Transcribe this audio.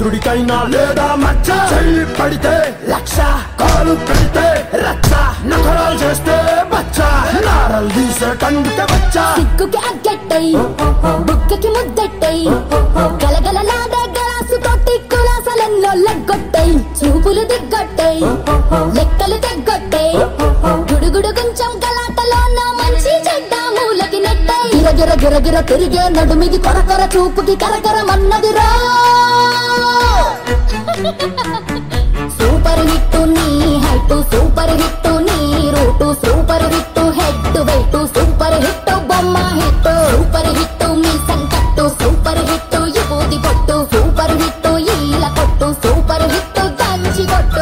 చంద్రుడికైనా లేదా మచ్చ చెయ్యి పడితే లక్ష కాలు పెడితే రచ్చ నగరాలు చేస్తే బచ్చ నారలు తీసే కందుకే వచ్చా సిగ్గుకి అగ్గెట్టై బుక్కకి ముద్దెట్టై గలగల నాదే గలాసు తోటి కులాసలెన్నో లెగ్గొట్టై చూపులు దిగ్గొట్టై లెక్కలు తెగ్గొట్టై గుడుగుడు కొంచెం గలాటలో నా మంచి చెడ్డ మూలకి నెట్టై గిరగిర గిరగిర తిరిగే నడుమిది కొరకొర చూపుకి కరకరమన్నదిరా సూపర్ హిట్ నీ హైట్